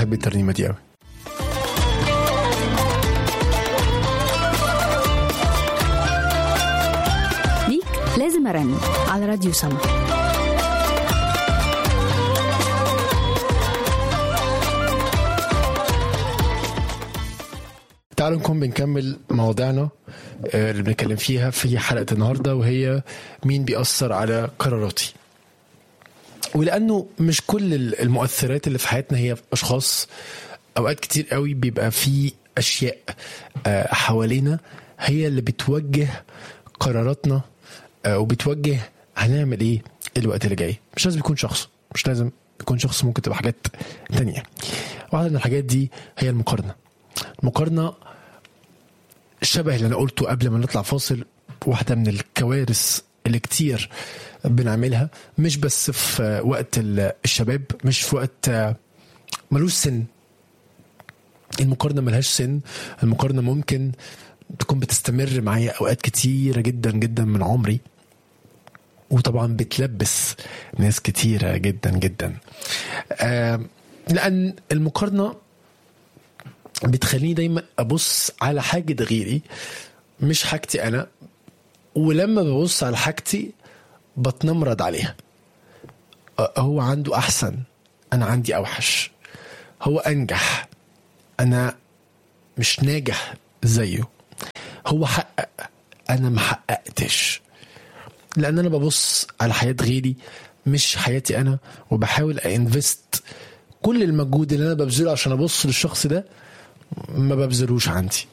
بحب الترنيمه دي قوي ليك لازم أرن على راديو سما تعالوا نكون بنكمل مواضيعنا آه، اللي بنتكلم فيها في حلقه النهارده وهي مين بيأثر على قراراتي ولانه مش كل المؤثرات اللي في حياتنا هي اشخاص اوقات كتير قوي بيبقى في اشياء آه، حوالينا هي اللي بتوجه قراراتنا آه، وبتوجه هنعمل ايه الوقت اللي جاي مش لازم يكون شخص مش لازم يكون شخص ممكن تبقى حاجات تانية واحدة من الحاجات دي هي المقارنة المقارنة شبه اللي انا قلته قبل ما نطلع فاصل واحدة من الكوارث اللي كتير بنعملها مش بس في وقت الشباب مش في وقت ملوش سن المقارنة ملهاش سن المقارنة ممكن تكون بتستمر معايا أوقات كتيرة جدا جدا من عمري وطبعا بتلبس ناس كتيرة جدا جدا آه لأن المقارنة بتخليني دايما أبص على حاجة غيري مش حاجتي أنا ولما ببص على حاجتي بتنمرض عليها آه، هو عنده أحسن أنا عندي أوحش هو أنجح أنا مش ناجح زيه هو حقق أنا ما حققتش لأن أنا ببص على حياة غيري مش حياتي أنا وبحاول أنفست كل المجهود اللي أنا ببذله عشان أبص للشخص ده ما ببذلوش عندي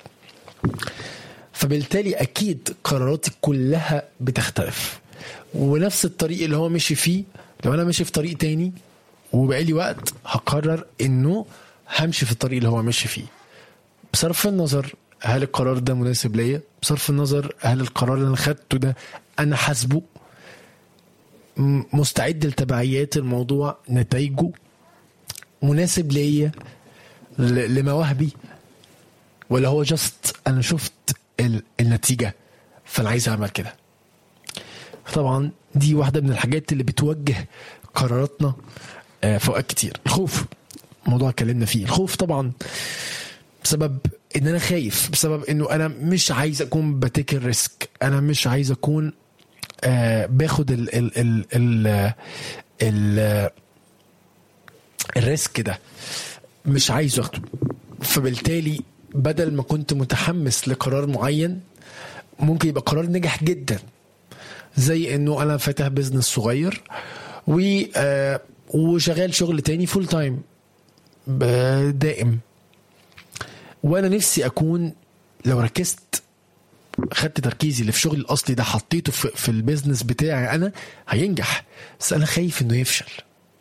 فبالتالي اكيد قراراتي كلها بتختلف ونفس الطريق اللي هو مشي فيه لو انا ماشي في طريق تاني وبقالي وقت هقرر انه همشي في الطريق اللي هو ماشي فيه بصرف النظر هل القرار ده مناسب ليا بصرف النظر هل القرار اللي انا خدته ده انا حاسبه م- مستعد لتبعيات الموضوع نتائجه مناسب ليا ل- لمواهبي ولا هو جاست انا شفت ال- النتيجه فانا عايز اعمل كده طبعا دي واحده من الحاجات اللي بتوجه قراراتنا آه، في اوقات كتير الخوف موضوع اتكلمنا فيه الخوف طبعا بسبب ان انا خايف بسبب انه انا مش عايز اكون بتيك ريسك انا مش عايز اكون آه باخد ال ال ال ال, ال الريسك ده مش عايز اخده فبالتالي بدل ما كنت متحمس لقرار معين ممكن يبقى قرار نجح جدا زي انه انا فاتح بزنس صغير و آه، وشغال شغل تاني فول تايم ب- دائم وانا نفسي اكون لو ركزت خدت تركيزي اللي في شغلي الاصلي ده حطيته في, في البيزنس بتاعي انا هينجح بس انا خايف انه يفشل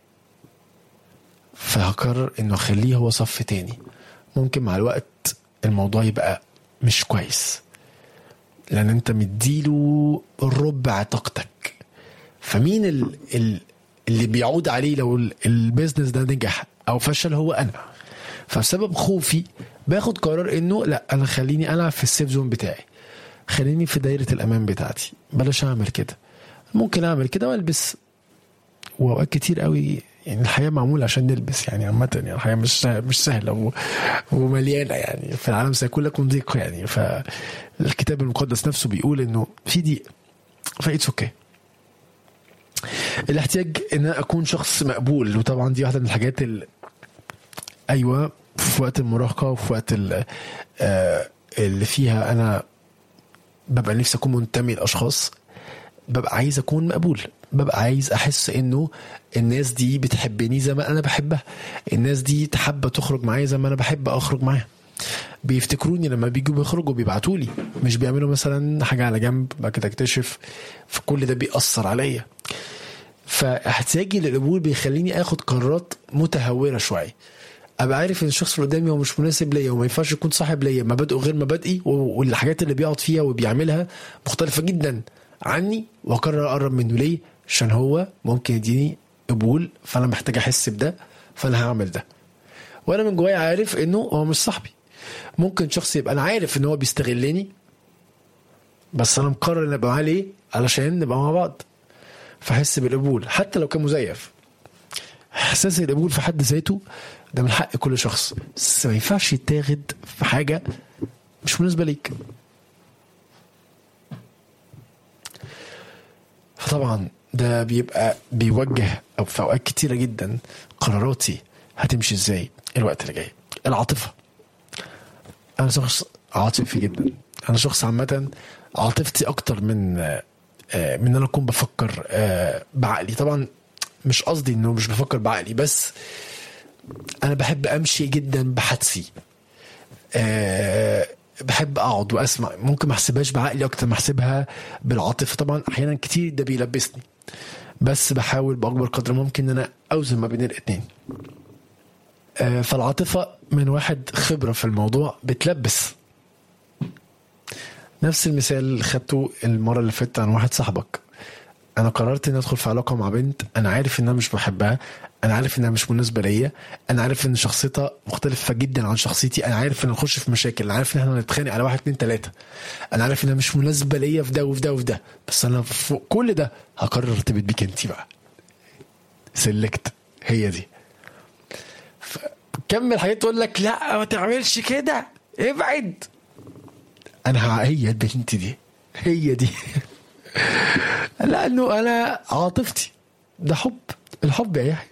فهقرر انه اخليه هو صف تاني ممكن مع الوقت الموضوع يبقى مش كويس لان انت مديله ربع طاقتك فمين ال ال اللي بيعود عليه لو ال- البيزنس ده نجح او فشل هو انا فبسبب خوفي باخد قرار انه لا انا خليني العب في السيف زون بتاعي خليني في دايره الامان بتاعتي بلاش اعمل كده ممكن اعمل كده والبس واوقات كتير قوي يعني الحياه معموله عشان نلبس يعني عامه يعني الحياه مش مش سهله و- ومليانه يعني في العالم سيكون لكم ضيق يعني فالكتاب المقدس نفسه بيقول انه في ضيق فايتس اوكي الاحتياج ان انا اكون شخص مقبول وطبعا دي واحده من الحاجات اللي ايوه في وقت المراهقه وفي وقت ال- آه، اللي فيها انا ببقى نفسي اكون منتمي لاشخاص ببقى عايز اكون مقبول ببقى عايز احس انه الناس دي بتحبني زي ما انا بحبها الناس دي تحب تخرج معايا زي ما انا بحب اخرج معاها بيفتكروني لما بيجوا بيخرجوا بيبعتوا لي مش بيعملوا مثلا حاجه على جنب بعد كده اكتشف فكل ده بيأثر عليا فاحتياجي للقبول بيخليني اخد قرارات متهوره شويه ابقى عارف ان الشخص اللي قدامي هو مش مناسب ليا وما ينفعش يكون صاحب ليا مبادئه غير مبادئي و- والحاجات اللي بيقعد فيها وبيعملها مختلفه جدا عني واقرر اقرب منه ليه عشان هو ممكن يديني قبول فانا محتاج احس بده فانا هعمل ده وانا من جوايا عارف انه هو مش صاحبي ممكن شخص يبقى انا عارف ان هو بيستغلني بس انا مقرر ان ابقى معاه ليه علشان نبقى مع بعض فاحس بالقبول حتى لو كان مزيف احساس القبول في حد ذاته ده من حق كل شخص بس ما ينفعش يتاخد في حاجه مش مناسبه ليك فطبعا ده بيبقى بيوجه او في اوقات كتيره جدا قراراتي هتمشي ازاي الوقت اللي جاي العاطفه انا شخص عاطفي جدا انا شخص عامه عاطفتي اكتر من آه، من ان انا اكون بفكر آه، بعقلي طبعا مش قصدي انه مش بفكر بعقلي بس انا بحب امشي جدا بحدسي أه بحب اقعد واسمع ممكن ما احسبهاش بعقلي اكتر ما احسبها بالعاطفه طبعا احيانا كتير ده بيلبسني بس بحاول باكبر قدر ممكن ان انا اوزن ما بين الاثنين أه فالعاطفه من واحد خبره في الموضوع بتلبس نفس المثال اللي خدته المره اللي فاتت عن واحد صاحبك انا قررت اني ادخل في علاقه مع بنت انا عارف انها مش بحبها انا عارف انها مش مناسبه ليا انا عارف ان شخصيتها مختلفه جدا عن شخصيتي انا عارف ان نخش في مشاكل انا عارف ان احنا هنتخانق على واحد اتنين تلاته انا عارف انها مش مناسبه ليا في ده وفي ده وفي ده بس انا فوق كل ده هقرر ارتبط بيك انت بقى سلكت هي دي كمل حاجات تقول لك لا ما تعملش كده ابعد انا ه- هي البنت دي هي دي لانه انا عاطفتي ده حب الحب يا يحيى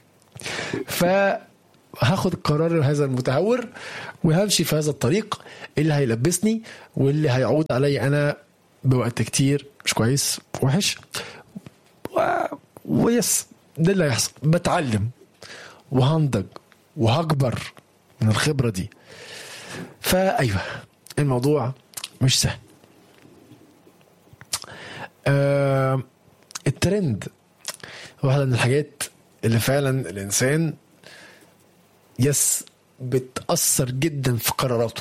فهاخد القرار هذا المتهور وهمشي في هذا الطريق اللي هيلبسني واللي هيعود علي انا بوقت كتير مش كويس وحش و... ويس ده اللي هيحصل بتعلم وهنضج وهكبر من الخبره دي فايوه الموضوع مش سهل آه الترند واحدة من الحاجات اللي فعلا الإنسان يس بتأثر جدا في قراراته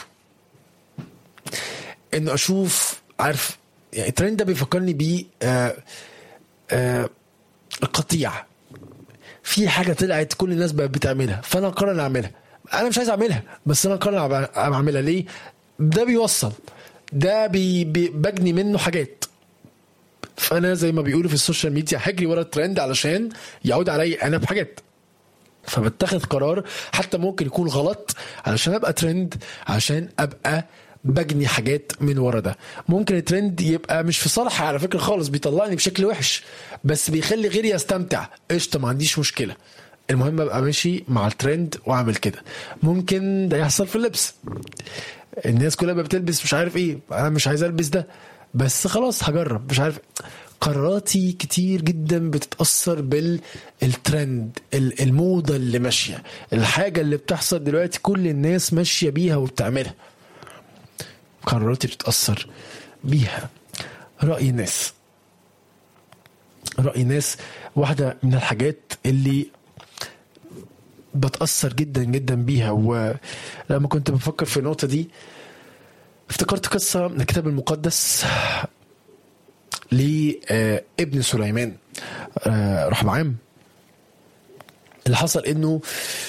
إنه أشوف عارف يعني الترند ده بيفكرني بيه آه آه القطيع في حاجة طلعت كل الناس بقت بتعملها فأنا قرر أعملها أنا مش عايز أعملها بس أنا قرر أعملها ليه؟ ده بيوصل ده بي بي بجني منه حاجات فانا زي ما بيقولوا في السوشيال ميديا هجري ورا الترند علشان يعود علي انا بحاجات فبتخذ قرار حتى ممكن يكون غلط علشان ابقى ترند علشان ابقى بجني حاجات من ورا ده ممكن الترند يبقى مش في صالحي على فكره خالص بيطلعني بشكل وحش بس بيخلي غيري يستمتع قشطه ما عنديش مشكله المهم ابقى ماشي مع الترند واعمل كده ممكن ده يحصل في اللبس الناس كلها بتلبس مش عارف ايه انا مش عايز البس ده بس خلاص هجرب مش عارف قراراتي كتير جدا بتتاثر بالترند الموضه اللي ماشيه الحاجه اللي بتحصل دلوقتي كل الناس ماشيه بيها وبتعملها قراراتي بتتاثر بيها راي الناس راي الناس واحده من الحاجات اللي بتاثر جدا جدا بيها ولما كنت بفكر في النقطه دي افتكرت قصة من الكتاب المقدس لابن سليمان رحبعام اللي حصل انه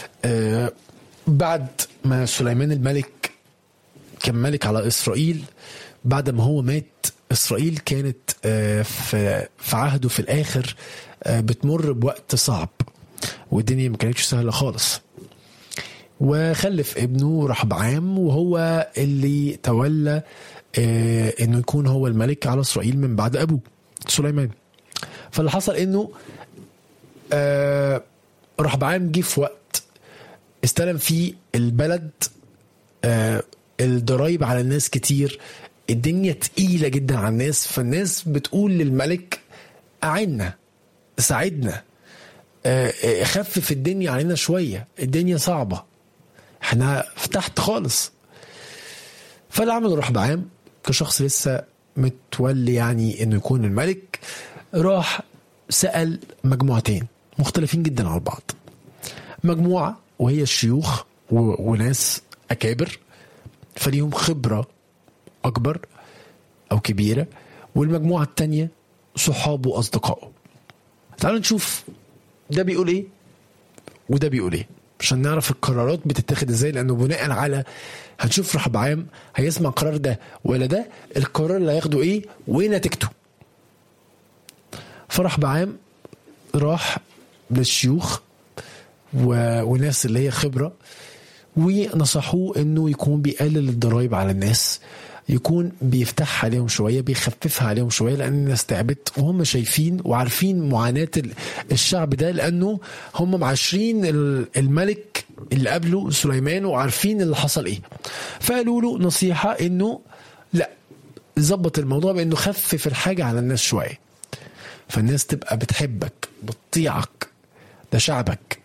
بعد ما سليمان الملك كان ملك على اسرائيل بعد ما هو مات اسرائيل كانت في في عهده في الاخر بتمر بوقت صعب والدنيا ما كانتش سهله خالص وخلف ابنه رحبعام وهو اللي تولى آه انه يكون هو الملك على اسرائيل من بعد ابوه سليمان فاللي حصل انه آه رحبعام جه في وقت استلم فيه البلد آه الضرايب على الناس كتير الدنيا تقيلة جدا على الناس فالناس بتقول للملك أعنا ساعدنا خفف الدنيا علينا شوية الدنيا صعبة احنا تحت خالص فاللي عمله رحبعام كشخص لسه متولي يعني انه يكون الملك راح سأل مجموعتين مختلفين جدا عن بعض مجموعة وهي الشيوخ و... وناس أكابر فليهم خبرة أكبر أو كبيرة والمجموعة التانية صحابه وأصدقائه تعالوا نشوف ده بيقول إيه وده بيقول إيه عشان نعرف القرارات بتتاخد ازاي لانه بناء على هنشوف رحبعام هيسمع القرار ده ولا ده القرار اللي هياخده ايه وايه نتيجته فرحبعام راح للشيوخ و... وناس اللي هي خبره ونصحوه انه يكون بيقلل الضرايب على الناس يكون بيفتحها عليهم شويه بيخففها عليهم شويه لان الناس تعبت وهم شايفين وعارفين معاناه ال- الشعب ده لانه هم معاشرين ال- الملك اللي قبله سليمان وعارفين اللي حصل ايه فقالوا له نصيحه انه لا ظبط الموضوع بانه خفف الحاجه على الناس شويه فالناس تبقى بتحبك بتطيعك ده شعبك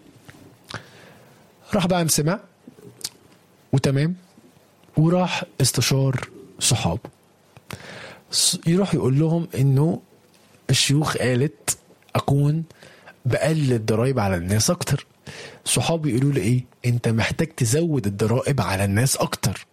راح بقى سمع وتمام وراح استشار صحابه ص- يروح يقول لهم انه الشيوخ قالت اكون بقلل الضرايب على الناس اكتر صحابي يقولوا لي ايه انت محتاج تزود الضرائب على الناس اكتر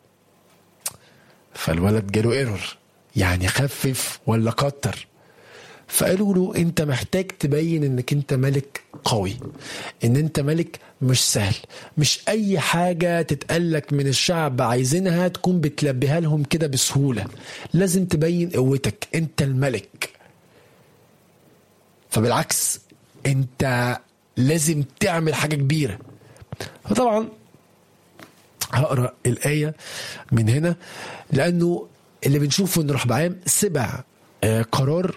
فالولد جاله ايرور يعني خفف ولا كتر فقالوا له انت محتاج تبين انك انت ملك قوي ان انت ملك مش سهل مش اي حاجة تتقالك من الشعب عايزينها تكون بتلبيها لهم كده بسهولة لازم تبين قوتك انت الملك فبالعكس انت لازم تعمل حاجة كبيرة فطبعا هقرا الآية من هنا لأنه اللي بنشوفه إن رحبعام سبع آه، قرار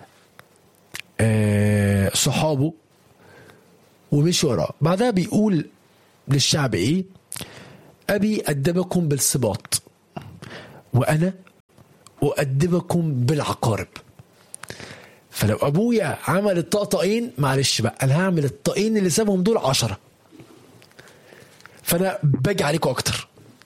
آه، صحابه ومشي وراه بعدها بيقول للشعب ايه ابي ادبكم بالسباط وانا اؤدبكم بالعقارب فلو ابويا عمل الطقطقين معلش بقى انا هعمل الطقين اللي سابهم دول عشرة فانا باجي عليكم اكتر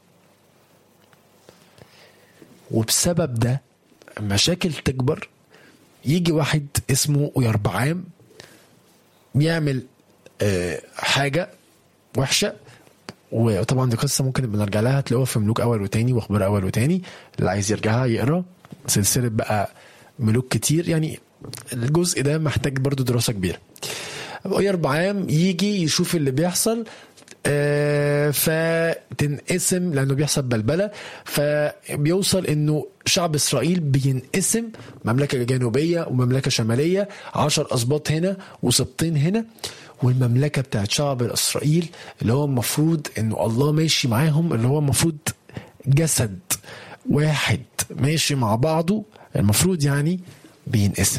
وبسبب ده مشاكل تكبر يجي واحد اسمه يربعام يعمل آه، حاجه وحشه وطبعا دي قصه ممكن نبقى نرجع لها تلاقوها في ملوك اول وتاني واخبار اول وتاني اللي عايز يرجعها يقرا سلسله بقى ملوك كتير يعني الجزء ده محتاج برضو دراسه كبيره يربعام يجي يشوف اللي بيحصل آه، فتنقسم لانه بيحصل بلبله فبيوصل انه شعب اسرائيل بينقسم مملكه جنوبيه ومملكه شماليه عشر اسباط هنا وسبطين هنا والمملكه بتاعت شعب اسرائيل اللي هو المفروض انه الله ماشي معاهم اللي هو المفروض جسد واحد ماشي مع بعضه المفروض يعني بينقسم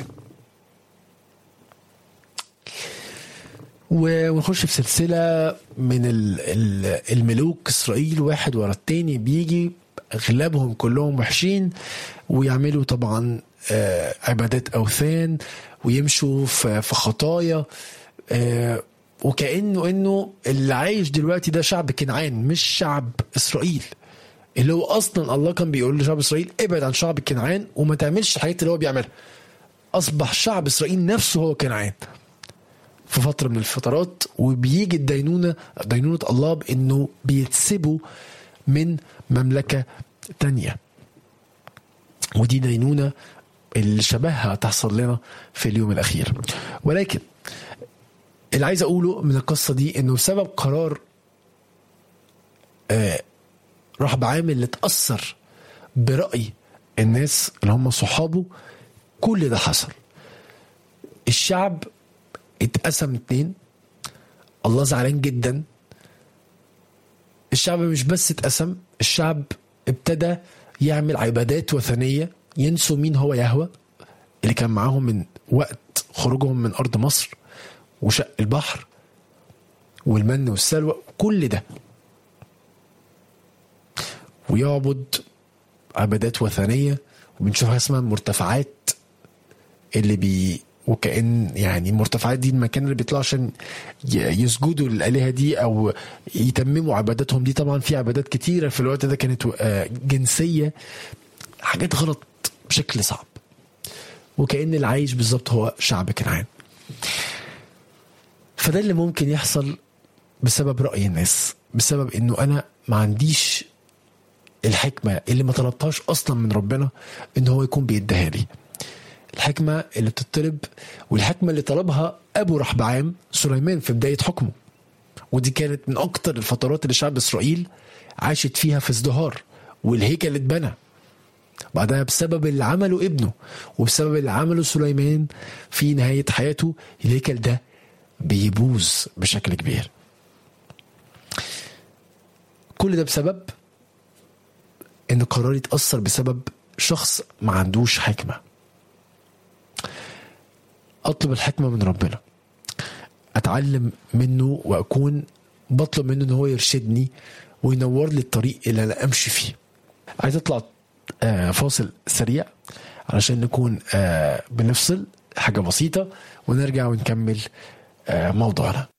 و- ونخش في سلسلة من ال- ال- الملوك إسرائيل واحد ورا التاني بيجي أغلبهم كلهم وحشين ويعملوا طبعا آه، عبادات أوثان ويمشوا في في خطايا آه، وكأنه إنه اللي عايش دلوقتي ده شعب كنعان مش شعب إسرائيل اللي هو أصلا الله كان بيقول لشعب إسرائيل ابعد عن شعب كنعان وما تعملش الحاجات اللي هو بيعملها أصبح شعب إسرائيل نفسه هو كنعان في فترة من الفترات وبيجي الدينونة دينونة الله بأنه بيتسبوا من مملكة تانية ودي دينونة اللي شبهها تحصل لنا في اليوم الأخير ولكن اللي عايز أقوله من القصة دي أنه بسبب قرار آه راح بعامل اللي اتأثر برأي الناس اللي هم صحابه كل ده حصل الشعب اتقسم اتنين الله زعلان جدا الشعب مش بس اتقسم الشعب ابتدى يعمل عبادات وثنية ينسوا مين هو يهوى اللي كان معاهم من وقت خروجهم من أرض مصر وشق البحر والمن والسلوى كل ده ويعبد عبادات وثنية وبنشوف حاجة اسمها المرتفعات اللي بي وكأن يعني المرتفعات دي المكان اللي بيطلعوا عشان ي- يسجدوا للآلهة دي أو يتمموا عباداتهم دي طبعا في عبادات كتيرة في الوقت ده كانت آه، جنسية حاجات غلط بشكل صعب وكأن اللي عايش بالظبط هو شعب كنعان فده اللي ممكن يحصل بسبب رأي الناس بسبب انه انا ما عنديش الحكمة اللي ما طلبتهاش اصلا من ربنا ان هو يكون بيديها لي الحكمة اللي بتطلب والحكمة اللي طلبها أبو رحبعام سليمان في بداية حكمه ودي كانت من أكتر الفترات اللي شعب إسرائيل عاشت فيها في ازدهار والهيكل اتبنى بعدها بسبب اللي عمله ابنه وبسبب اللي عمله سليمان في نهاية حياته الهيكل ده بيبوظ بشكل كبير كل ده بسبب ان قراري اتأثر بسبب شخص ما عندوش حكمة اطلب الحكمة من ربنا اتعلم منه واكون بطلب منه ان هو يرشدني وينور لي الطريق اللي انا امشي فيه عايز اطلع آه، فاصل سريع علشان نكون آه، بنفصل حاجة بسيطة ونرجع ونكمل آه، موضوعنا